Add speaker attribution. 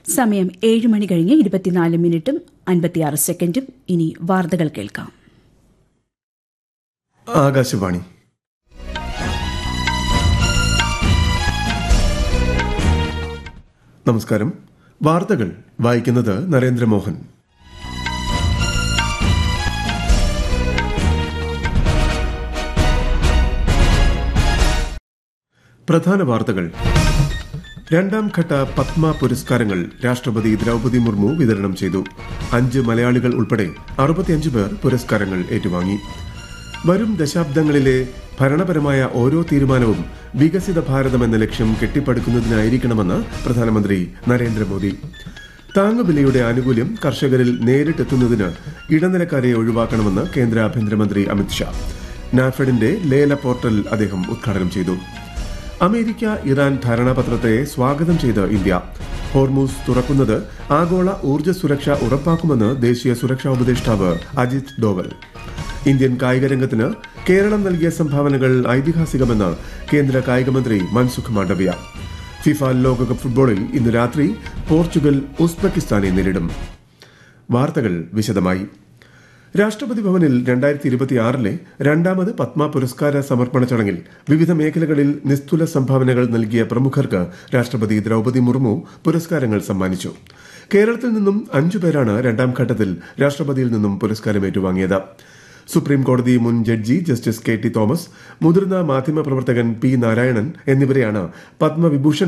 Speaker 1: സമയം ഏഴ് മണി കഴിഞ്ഞ് ഇരുപത്തിനാല് മിനിറ്റും അൻപത്തിയാറ് സെക്കൻഡും ഇനി വാർത്തകൾ കേൾക്കാം
Speaker 2: ആകാശവാണി നമസ്കാരം വാർത്തകൾ വായിക്കുന്നത് നരേന്ദ്രമോഹൻ പ്രധാന വാർത്തകൾ രണ്ടാം ഘട്ട പത്മ പുരസ്കാരങ്ങൾ രാഷ്ട്രപതി ദ്രൗപദി മുർമു വിതരണം ചെയ്തു അഞ്ച് മലയാളികൾ ഉൾപ്പെടെ അറുപത്തിയഞ്ച് പേർ പുരസ്കാരങ്ങൾ ഏറ്റുവാങ്ങി വരും ദശാബ്ദങ്ങളിലെ ഭരണപരമായ ഓരോ തീരുമാനവും വികസിത ഭാരതം എന്ന ലക്ഷ്യം കെട്ടിപ്പടുക്കുന്നതിനായിരിക്കണമെന്ന് പ്രധാനമന്ത്രി നരേന്ദ്രമോദി താങ്ങുവിലയുടെ ആനുകൂല്യം കർഷകരിൽ നേരിട്ടെത്തുന്നതിന് ഇടനിലക്കാരെ ഒഴിവാക്കണമെന്ന് കേന്ദ്ര ആഭ്യന്തരമന്ത്രി അമിത്ഷാ നാഫെഡിന്റെ ലേല പോർട്ടൽ അദ്ദേഹം ഉദ്ഘാടനം ചെയ്തു അമേരിക്ക ഇറാൻ ധാരണാപത്രത്തെ സ്വാഗതം ചെയ്ത് ഇന്ത്യ ഹോർമൂസ് തുറക്കുന്നത് ആഗോള ഊർജ്ജ സുരക്ഷ ഉറപ്പാക്കുമെന്ന് ദേശീയ സുരക്ഷാ ഉപദേഷ്ടാവ് അജിത് ഡോവൽ ഇന്ത്യൻ കായിക രംഗത്തിന് കേരളം നൽകിയ സംഭാവനകൾ ഐതിഹാസികമെന്ന് കേന്ദ്ര കായികമന്ത്രി മൻസുഖ് മാണ്ഡവ്യ ഫിഫ ലോകകപ്പ് ഫുട്ബോളിൽ ഇന്ന് രാത്രി പോർച്ചുഗൽ ഉസ്ബെക്കിസ്ഥാനെ നേരിടും വാർത്തകൾ വിശദമായി രാഷ്ട്രപതി ഭവനിൽ രണ്ടായിരത്തി ഇരുപത്തിയാറിലെ രണ്ടാമത് പത്മ പുരസ്കാര സമർപ്പണ ചടങ്ങിൽ വിവിധ മേഖലകളിൽ നിസ്തുല സംഭാവനകൾ നൽകിയ പ്രമുഖർക്ക് രാഷ്ട്രപതി ദ്രൌപദി മുർമു പുരസ്കാരങ്ങൾ സമ്മാനിച്ചു കേരളത്തിൽ നിന്നും അഞ്ചു പേരാണ് രണ്ടാം ഘട്ടത്തിൽ രാഷ്ട്രപതിയിൽ നിന്നും പുരസ്കാരം ഏറ്റുവാങ്ങിയത് സുപ്രീം കോടതി മുൻ judge justice K T Thomas മുതിർന്ന മാധ്യമപ്രവർത്തകൻ പി നാരായണൻ എന്നിവരെയാണ് പത്മവിഭൂഷൺ